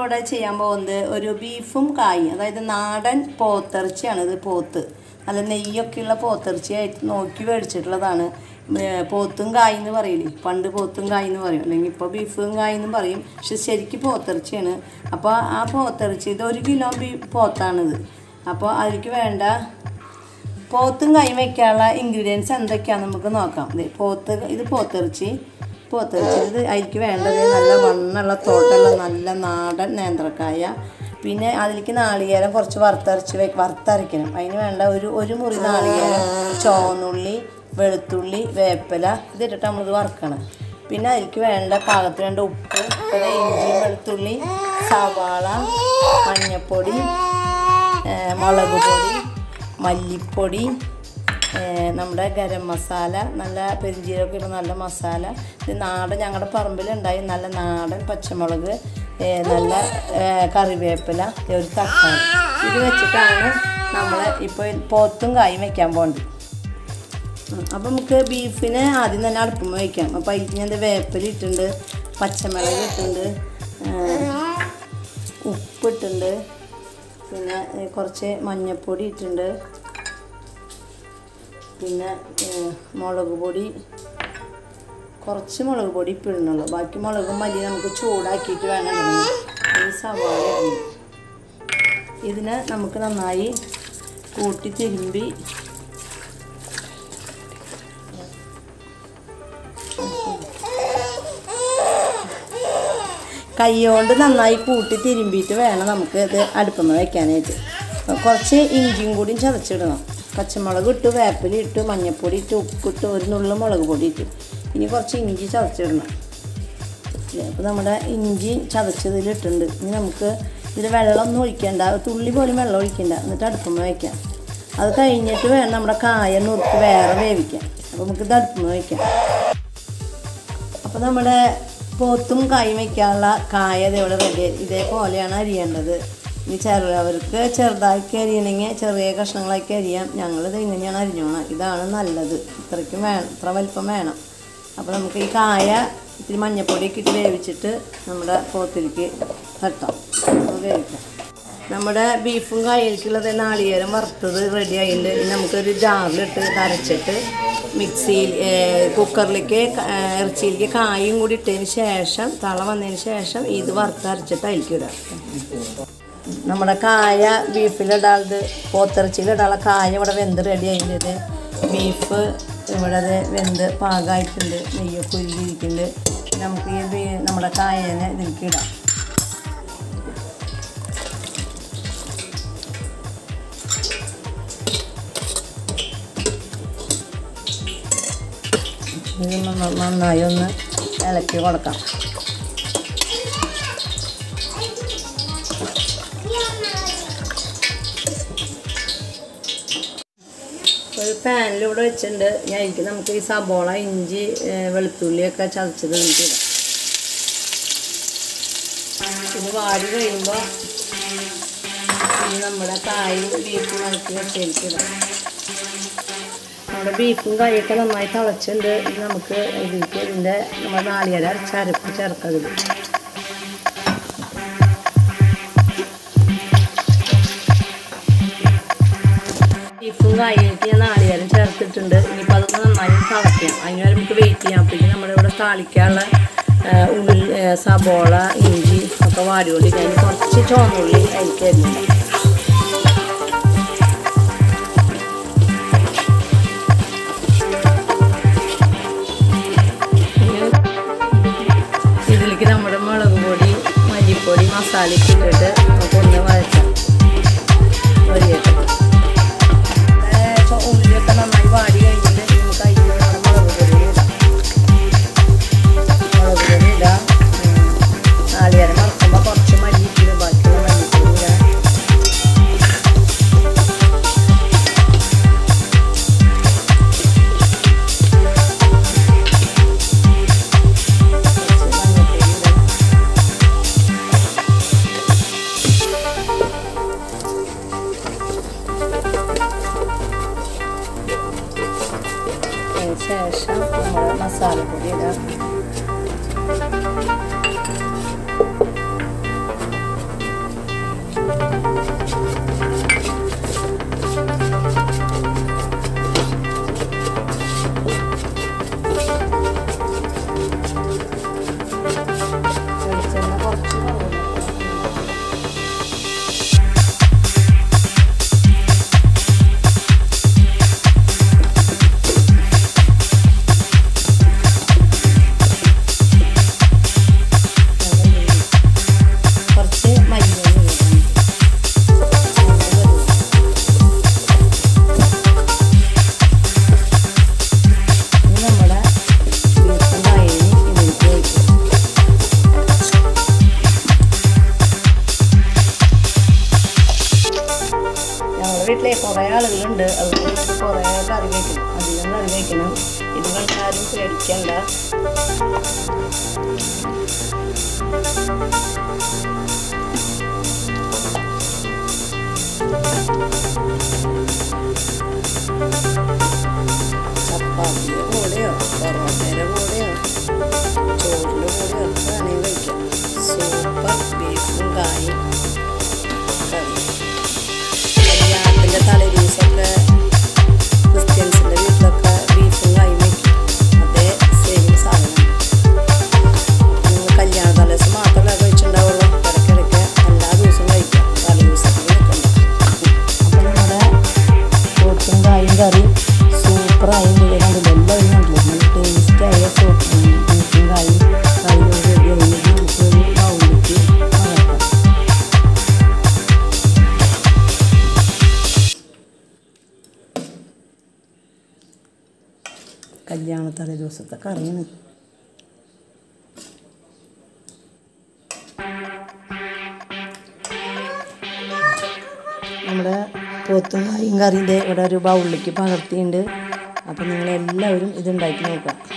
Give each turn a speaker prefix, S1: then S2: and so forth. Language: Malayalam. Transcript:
S1: ഇവിടെ ചെയ്യാൻ പോകുന്നത് ഒരു ബീഫും കായും അതായത് നാടൻ പോത്തിറച്ചിയാണ് ഇത് പോത്ത് നല്ല നെയ്യൊക്കെയുള്ള പോത്തിറച്ചിയായിട്ട് നോക്കി മേടിച്ചിട്ടുള്ളതാണ് ഏ, പോത്തും കായ് എന്ന് പറയില്ലേ പണ്ട് പോത്തും കായ് എന്ന് പറയും അല്ലെങ്കിൽ ഇപ്പോൾ ബീഫും കായ് എന്നും പറയും പക്ഷെ ശരിക്കും പോത്തിറച്ചിയാണ് അപ്പോൾ ആ പോത്തിറച്ചി ഇത് ഒരു കിലോ ബീ പോത്താണിത് അപ്പോൾ അതിലേക്ക് വേണ്ട പോത്തും കൈ വയ്ക്കാനുള്ള ഇൻഗ്രീഡിയൻസ് എന്തൊക്കെയാണെന്ന് നമുക്ക് നോക്കാം ദേ പോത്ത് ഇത് പോത്തിറച്ചി പോത്തിറച്ചി ഇത് അതിലേക്ക് വേണ്ടത് നല്ല മണ്ണുള്ള തോട്ടുള്ള നല്ല നാടൻ നേന്ത്രക്കായ പിന്നെ അതിലേക്ക് നാളികേരം കുറച്ച് വറുത്തരച്ച് വെ വറുത്തരയ്ക്കണം അതിന് വേണ്ട ഒരു ഒരു മുറി നാളികേരം ചുവന്നുള്ളി വെളുത്തുള്ളി വേപ്പില ഇതിട്ടിട്ട് നമ്മളിത് വറുക്കണം പിന്നെ അതിലേക്ക് വേണ്ട പാകത്തിന് വേണ്ട ഉപ്പ് പിന്നെ ഇഞ്ചി വെളുത്തുള്ളി സവാള മഞ്ഞൾപ്പൊടി ഏഹ് മുളക് പൊടി മല്ലിപ്പൊടി ഏഹ് നമ്മുടെ ഗരം മസാല നല്ല പെരിഞ്ചീരൊക്കെ ഇടുന്ന നല്ല മസാല ഇത് നാടൻ ഞങ്ങളുടെ പറമ്പിലുണ്ടായി നല്ല നാടൻ പച്ചമുളക് ഏഹ് നല്ല ഏഹ് കറിവേപ്പില ദേ ഒരു തക്കാളി ഇത് വെച്ചിട്ടാണ് നമ്മൾ ഇപ്പോൾ പോത്തും കായും വെക്കാൻ പോകുന്നത് അപ്പം നമുക്ക് ബീഫിന് ആദ്യം തന്നെ അടുപ്പുമ്മ വയ്ക്കാം അപ്പം അതിൽ ഞാൻ വേപ്പില ഇട്ടിട്ടുണ്ട് പച്ചമുളക് ഇട്ടിട്ടുണ്ട് ഏഹ് ഉപ്പിട്ടുണ്ട് പിന്നെ ഏഹ് കുറച്ച് മഞ്ഞൾപ്പൊടി ഇട്ടിട്ടുണ്ട് പിന്നെ ഏഹ് മുളക് പൊടി കുറച്ച് മുളക് പൊടി ഇപ്പം ഇടുന്നുള്ളൂ ബാക്കി മുളകും മല്ലി നമുക്ക് ചൂടാക്കിയിട്ട് വേണം ഇടണം ഈ സവാള ഇടണം ഇതിനെ നമുക്ക് നന്നായി കൂട്ടി തിരുമ്പി കൈകൊണ്ട് നന്നായി കൂട്ടി തിരുമ്പിയിട്ട് വേണം നമുക്ക് ഇത് അടുപ്പുമ്മ വെക്കാനായിട്ട് അപ്പോൾ കുറച്ച് ഇഞ്ചിയും കൂടിയും ചതച്ചിടണം പച്ചമുളക് ഇട്ട് വേപ്പില ഇട്ട് മഞ്ഞൾപ്പൊടി ഇട്ട് ഉപ്പിട്ട് ഒരു നുള്ള മുളക് പൊടി ഇട്ട് ഇനി കുറച്ച് ഇഞ്ചി ചതച്ചിടണം അപ്പോൾ നമ്മുടെ ഇഞ്ചി ചതച്ചതിലിട്ടുണ്ട് ഇനി നമുക്ക് ഇതിൽ വെള്ളമൊന്നും ഒഴിക്കണ്ട തുള്ളി പോലും വെള്ളം ഒഴിക്കണ്ട എന്നിട്ട് അടുപ്പുമ്മ വയ്ക്കാം അത് കഴിഞ്ഞിട്ട് വേണം നമ്മുടെ കായ നുറുക്ക് വേറെ വേവിക്കാൻ അപ്പോൾ നമുക്ക് ഇത് അടുപ്പുമ്മ വയ്ക്കാം അപ്പോൾ നമ്മുടെ പോത്തും കായും വയ്ക്കാനുള്ള കായ ഇതേപോലെ റെഡി ഇതേപോലെയാണ് അരിയേണ്ടത് ഇനി ചെറുവർക്ക് ചെറുതാക്കി അരിയണമെങ്കിൽ ചെറിയ കഷ്ണങ്ങളാക്കി അരിയാം ഞങ്ങളിത് ഇങ്ങനെയാണ് അരിഞ്ഞോണം ഇതാണ് നല്ലത് ഇത്രയ്ക്കും വേണം ഇത്ര വലിപ്പം വേണം അപ്പോൾ നമുക്ക് ഈ കായ ഇത്തിരി മഞ്ഞപ്പൊടിയൊക്കെ ഇട്ട് വേവിച്ചിട്ട് നമ്മുടെ പോത്തിലേക്ക് തട്ടാം അത് വേവിക്കാം നമ്മുടെ ബീഫും കായലിക്കുള്ളത് നാളികേരം വറുത്തത് റെഡി ആയിട്ടുണ്ട് ഇനി നമുക്കൊരു ജാറിലിട്ട് ഇത് അരച്ചിട്ട് മിക്സിയിൽ കുക്കറിലേക്ക് ക- ഏ, ഇറച്ചിയിലേക്ക് കായും കൂടി ഇട്ടതിന് ശേഷം തള വന്നതിന് ശേഷം ഇത് വറുത്തരച്ചിട്ട് അതിലേക്ക് ഇടാം നമ്മുടെ കായ ബീഫിലിടാളത് പോത്തിറച്ചിയിലിടാനുള്ള കായ ഇവിടെ വെന്ത് റെഡി ആയിട്ടുണ്ട് ബീഫ് ഇവിടെ അത് വെന്ത് പാകമായിട്ടുണ്ട് നെയ്യൊക്കെ ഉരുകിയിരിക്കുന്നുണ്ട് നമുക്ക് ഈ ബീ- നമ്മുടെ കായനെ ഇതിലേക്ക് ഇടാം ഇത് നന്ന- നന്നായി ഒന്ന് ഇളക്കി കൊടുക്കാം ഒരു പാനിൽ ഇവിടെ വെച്ചിട്ടുണ്ട് ഞാൻ എനിക്ക് നമുക്ക് ഈ സബോള ഇഞ്ചി ഏഹ് വെളുത്തുള്ളിയൊക്കെ ചതച്ചത് എനിക്ക് ഇടാം ഇത് വാടി കഴിയുമ്പോൾ ഇനി നമ്മുടെ കായും ബീഫും ഇളക്കി വെച്ചേക്ക് ഇടാം നമ്മുടെ ബീഫും കായൊക്കെ നന്നായി തിളച്ചിട്ടുണ്ട് ഇനി നമുക്ക് ഇതിലേക്ക് ഇതിൻ്റെ നമ്മുടെ നാളികേര അരച്ച അരപ്പ് ചേർക്കത് ബീഫും കായൊക്കെ ഞാൻ നാളികേരം ചേർത്തിട്ടുണ്ട് ഇനിയിപ്പോൾ അതൊന്ന് നന്നായി തിളയ്ക്കാം അതിന് വരെ നമുക്ക് വെയിറ്റ് ചെയ്യാം അപ്പോഴേക്കും നമ്മുടെ ഇവിടെ താളിക്കാനുള്ള ആ, ഉള്ളി ആ, സബോള ഇഞ്ചി ഒക്കെ വാടിയോളി അതിന് കുറച്ച് ചുവന്നുള്ളി അതിലേക്ക് ഇതിലേക്ക് നമ്മുടെ മുളക് പൊടി മല്ലിപ്പൊടി മസാലയൊക്കെ ഇട്ടിട്ട് നമുക്ക് ഒന്ന് വഴറ്റാം വരികട്ടെ ഉള്ളിയൊക്കെ നന്നായി വാടി കഴിഞ്ഞിട്ട് നമുക്ക് അതിൽ നമ്മുടെ മുളക് പൊടി ഇടാം മുളക് പൊടി ഇടാം ഉം. നാളികേരം വറുക്കുമ്പോൾ കുറച്ച് മല്ലിപ്പൊടി ബാക്കിയുള്ള മല്ലിപ്പൊടി ഇടാം കുറച്ച് മഞ്ഞൾപ്പൊടി ഇടാം അതിന് ശേഷം നമ്മൾ മസാലപ്പൊടി ഇടാം കഴിക്കണ്ട ചപ്പാത്തിയുടെ കൂടെയോ പൊറോട്ടയുടെ കൂടെയോ ചോറിൻ്റെ കൂടെയോ ഒക്കെ വേണമെങ്കിൽ കഴിക്കാം സൂപ്പർ ബീഫും കായും കറി കല്യാണത്തിൻ്റെ തലേ ദിവസമൊക്കെ ക്രിസ്ത്യൻസിൻ്റെ വീട്ടിലൊക്കെ ബീഫും കായും വയ്ക്കും അതേ സെയിം സാധനം നിങ്ങൾ കല്യാണ തലേദിവസം മാത്രമല്ല കഴിച്ചിട്ടുണ്ടാവുള്ളൂ ഇടയ്ക്കിടയ്ക്ക് എല്ലാ ദിവസവും കഴിക്കാം തലേ ദിവസത്തിൽ നിൽക്കണ്ട അപ്പോൾ നമ്മുടെ പോത്തും കായും കറി സൂപ്പറായും കണ്ടില്ല എല്ലാവരും കണ്ടില്ല നല്ല ടേസ്റ്റായ സൂപ്പർ ബീഫും കായും കറിയും റെഡി ആയി നമുക്കൊരു ബൗളിലേക്ക് പകർത്താം കല്യാണ തലേ ദിവസത്തെ കറിയാണ് നമ്മുടെ പോത്തും കായും കറിൻ്റെ ഇവിടെ ഒരു ബൗളിലേക്ക് പകർത്തിയിട്ടുണ്ട് അപ്പോൾ നിങ്ങളെല്ലാവരും ഇത് ഉണ്ടാക്കി നോക്കാം